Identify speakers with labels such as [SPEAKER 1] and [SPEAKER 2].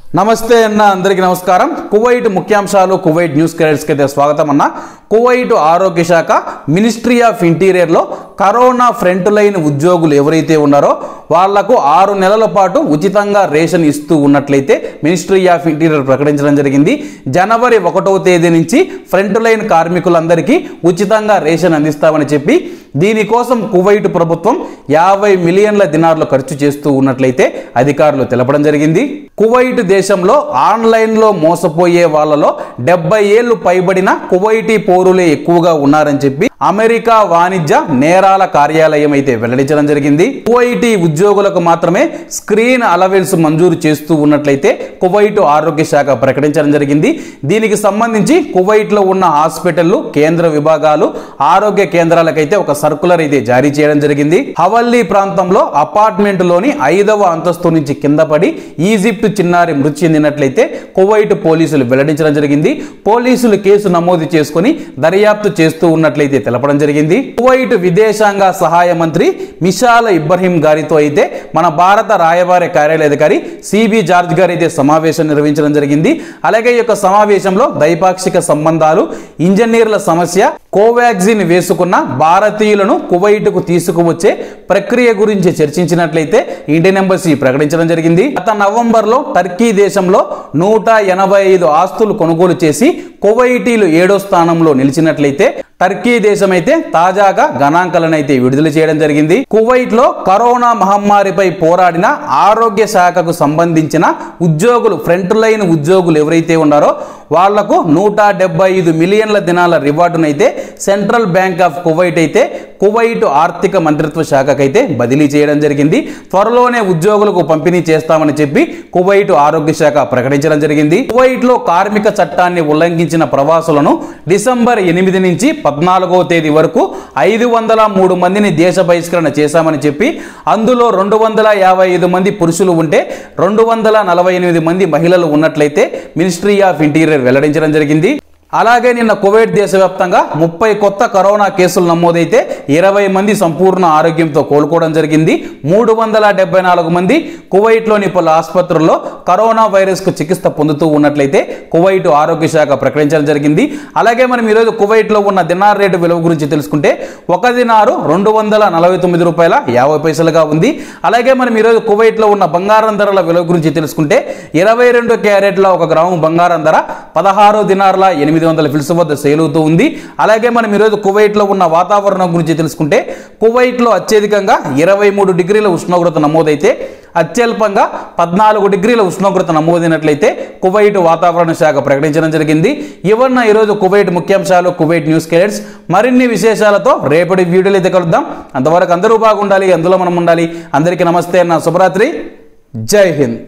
[SPEAKER 1] నమస్తే అన్న అందరికీ నమస్కారం కువైట్ ముఖ్యాంశాలు కువైట్ న్యూస్ కి అయితే స్వాగతం అన్న కువైట్ ఆరోగ్య శాఖ మినిస్ట్రీ ఆఫ్ ఇంటీరియర్లో కరోనా ఫ్రంట్ లైన్ ఉద్యోగులు ఎవరైతే ఉన్నారో వాళ్లకు ఆరు నెలల పాటు ఉచితంగా రేషన్ ఇస్తూ ఉన్నట్లయితే మినిస్ట్రీ ఆఫ్ ఇంటీరియర్ ప్రకటించడం జరిగింది జనవరి ఒకటవ తేదీ నుంచి ఫ్రంట్ లైన్ కార్మికులందరికీ ఉచితంగా రేషన్ అందిస్తామని చెప్పి దీనికోసం కువైట్ ప్రభుత్వం యాభై మిలియన్ల దినార్లు ఖర్చు చేస్తూ ఉన్నట్లయితే అధికారులు తెలపడం జరిగింది కువైట్ దేశంలో ఆన్లైన్లో మోసపోయే వాళ్ళలో డెబ్బై ఏళ్లు పైబడిన కువైటీ పౌరులే ఎక్కువగా ఉన్నారని చెప్పి అమెరికా వాణిజ్య నేరాల కార్యాలయం అయితే వెల్లడించడం జరిగింది కువైటీ ఉద్యోగులకు మాత్రమే స్క్రీన్ అలవెన్స్ మంజూరు చేస్తూ ఉన్నట్లయితే కువైట్ ఆరోగ్య శాఖ ప్రకటించడం జరిగింది దీనికి సంబంధించి కువైట్లో ఉన్న హాస్పిటళ్లు కేంద్ర విభాగాలు ఆరోగ్య కేంద్రాలకైతే ఒక సర్కులర్ అయితే జారీ చేయడం జరిగింది హవల్లీ ప్రాంతంలో అపార్ట్మెంట్ లోని ఐదవ అంతస్తు నుంచి కింద పడి ఈజిప్ట్ చిన్నారి మృతి చెందినట్లయితే కువైట్ పోలీసులు వెల్లడించడం జరిగింది పోలీసులు కేసు నమోదు చేసుకుని దర్యాప్తు చేస్తూ ఉన్నట్లయితే తెలపడం జరిగింది కువైట్ విదేశాంగ సహాయ మంత్రి మిషాల్ ఇబ్రహీం గారితో అయితే మన భారత రాయబార కార్యాలయ అధికారి సిబి జార్జ్ గారు అయితే సమావేశం నిర్వహించడం జరిగింది అలాగే ఈ యొక్క సమావేశంలో ద్వైపాక్షిక సంబంధాలు ఇంజనీర్ల సమస్య కోవాక్సిన్ వేసుకున్న భారతీయులను కువైట్కు తీసుకువచ్చే ప్రక్రియ గురించి చర్చించినట్లయితే ఇండియన్ ఎంబసీ ప్రకటించడం జరిగింది గత నవంబర్లో టర్కీ దేశంలో నూట ఎనభై ఐదు ఆస్తులు కొనుగోలు చేసి కువైటీలు ఏడో స్థానంలో నిలిచినట్లయితే టర్కీ దేశం అయితే తాజాగా గణాంకాలను అయితే విడుదల చేయడం జరిగింది కువైట్ లో కరోనా మహమ్మారిపై పోరాడిన ఆరోగ్య శాఖకు సంబంధించిన ఉద్యోగులు ఫ్రంట్ లైన్ ఉద్యోగులు ఎవరైతే ఉన్నారో వాళ్లకు నూట డెబ్బై ఐదు మిలియన్ల దినాల రివార్డునైతే సెంట్రల్ బ్యాంక్ ఆఫ్ కువైట్ అయితే కువైట్ ఆర్థిక మంత్రిత్వ శాఖకైతే బదిలీ చేయడం జరిగింది త్వరలోనే ఉద్యోగులకు పంపిణీ చేస్తామని చెప్పి కువైట్ ఆరోగ్య శాఖ ప్రకటించడం జరిగింది కువైట్ లో కార్మిక చట్టాన్ని ఉల్లంఘించిన ప్రవాసులను డిసెంబర్ ఎనిమిది నుంచి పద్నాలుగో తేదీ వరకు ఐదు వందల మూడు మందిని దేశ బహిష్కరణ చేశామని చెప్పి అందులో రెండు వందల యాభై ఐదు మంది పురుషులు ఉంటే రెండు వందల నలభై ఎనిమిది మంది మహిళలు ఉన్నట్లయితే మినిస్ట్రీ ఆఫ్ ఇంటీరియర్ వెల్లడించడం జరిగింది అలాగే నిన్న కువైట్ దేశవ్యాప్తంగా ముప్పై కొత్త కరోనా కేసులు నమోదైతే ఇరవై మంది సంపూర్ణ ఆరోగ్యంతో కోలుకోవడం జరిగింది మూడు వందల డెబ్బై నాలుగు మంది కువైట్లోని పలు ఆసుపత్రుల్లో కరోనా వైరస్కు చికిత్స పొందుతూ ఉన్నట్లయితే కువైట్ ఆరోగ్య శాఖ ప్రకటించడం జరిగింది అలాగే మనం ఈరోజు కువైట్లో ఉన్న దినార్ రేటు విలువ గురించి తెలుసుకుంటే ఒక దినారు రెండు వందల నలభై తొమ్మిది రూపాయల యాభై పైసలుగా ఉంది అలాగే మనం ఈరోజు కువైట్లో ఉన్న బంగారం ధరల విలువ గురించి తెలుసుకుంటే ఇరవై రెండు క్యారెట్ల ఒక గ్రాము బంగారం ధర పదహారు దినార్ల ఎనిమిది వందల ఫిల్స్ వద్ద సేల్ అవుతూ ఉంది అలాగే మనం ఈరోజు కువైట్లో ఉన్న వాతావరణం గురించి తెలుసుకుంటే కువైట్లో అత్యధికంగా ఇరవై మూడు డిగ్రీల ఉష్ణోగ్రత నమోదైతే అత్యల్పంగా పద్నాలుగు డిగ్రీల ఉష్ణోగ్రత నమోదైనట్లయితే కువైట్ వాతావరణ శాఖ ప్రకటించడం జరిగింది ఇవన్న ఈరోజు కువైట్ ముఖ్యాంశాలు కువైట్ న్యూస్ కేడెట్స్ మరిన్ని విశేషాలతో రేపటి వీడియోలు అయితే కలుద్దాం అంతవరకు అందరూ బాగుండాలి అందులో మనం ఉండాలి అందరికీ నమస్తే నా శుభరాత్రి జై హింద్